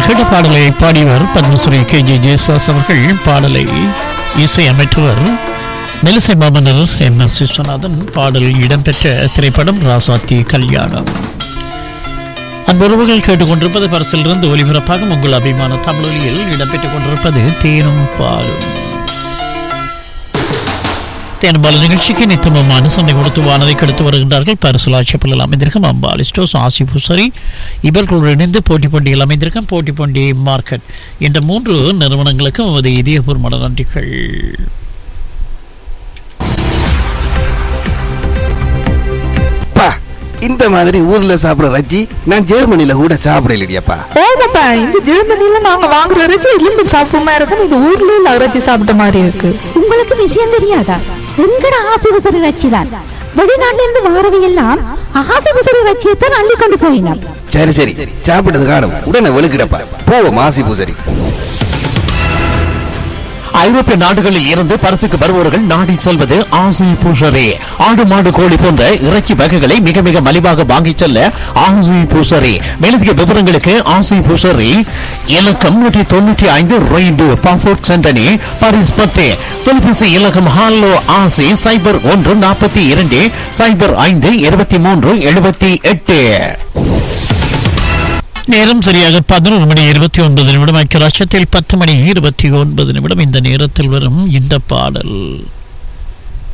நீங்கள் கேட்ட பாடலை பாடியவர் பத்மஸ்ரீ கே ஜே ஜேசாஸ் அவர்கள் பாடலை இசையமைத்தவர் மெலிசை மாமன்னர் எம் எஸ் விஸ்வநாதன் பாடல் இடம்பெற்ற திரைப்படம் ராசாத்தி கல்யாணம் அன்புறவுகள் கேட்டுக்கொண்டிருப்பது பரிசிலிருந்து ஒலிபரப்பாக உங்கள் அபிமான தமிழொலியில் இடம்பெற்றுக் கொண்டிருப்பது தேனும் பாலும் தேனுபால நிகழ்ச்சிக்கு நித்தமும் அனுசரணை கொடுத்து வானதை கெடுத்து வருகின்றார்கள் பரிசுலாட்சியப்பலில் அமைந்திருக்கும் அம்பாலிஸ்டோஸ் ஆசி பூசரி இவர்களுடன் இணைந்து போட்டி பண்டிகையில் அமைந்திருக்கும் போட்டி பண்டிகை மார்க்கெட் என்ற மூன்று நிறுவனங்களுக்கும் நமது இதயபூர்வமான நன்றிகள் அப்பா இந்த மாதிரி ஊர்ல சாப்பிடுற ரஜ்ஜி நான் ஜெர்மனில கூட சாப்பிடலையப்பா ஓமாப்பா இந்த ஜெர்மனில நாங்க வாங்குற இறைச்சி எலும்பு சாப்பிடுமா இருக்கும் இது ஊர்ல உள்ள இறைச்சி சாப்பிட்ட மாதிரி இருக்கு உங்களுக்கு விஷயம் தெரியாதா எங்கட ஆசுபசரி ரச்சிதான் வெளிநாட்டுல இருந்து வாரவை எல்லாம் ஆசுபசரி ரச்சியத்தான் அள்ளி கொண்டு போயினார் சரி சரி சாப்பிட்டது காணும் உடனே வெளுக்கிடப்பா போவோம் மாசி பூசரி ஐரோப்பிய நாடுகளில் இருந்து பரிசுக்கு வருபவர்கள் நாடி செல்வது ஆசை பூசரே ஆடு மாடு கோழி போன்ற இறைச்சி வகைகளை மிக மிக மலிவாக வாங்கிச் செல்ல ஆசை பூசரே மேலதிக விவரங்களுக்கு ஆசை பூசரி இலக்கம் நூற்றி தொண்ணூற்றி ஐந்து ரெய்டு பாஃபோர்ட் சென்டனி பாரிஸ் பத்து தொலைபேசி இலக்கம் ஹாலோ ஆசை சைபர் ஒன்று நாற்பத்தி இரண்டு சைபர் ஐந்து இருபத்தி மூன்று எழுபத்தி எட்டு நேரம் சரியாக பதினொரு மணி இருபத்தி ஒன்பது நிமிடம் ஐக்கிய ராஷ்டிரத்தில் பத்து மணி இருபத்தி ஒன்பது நிமிடம் இந்த நேரத்தில் வரும் இந்த பாடல்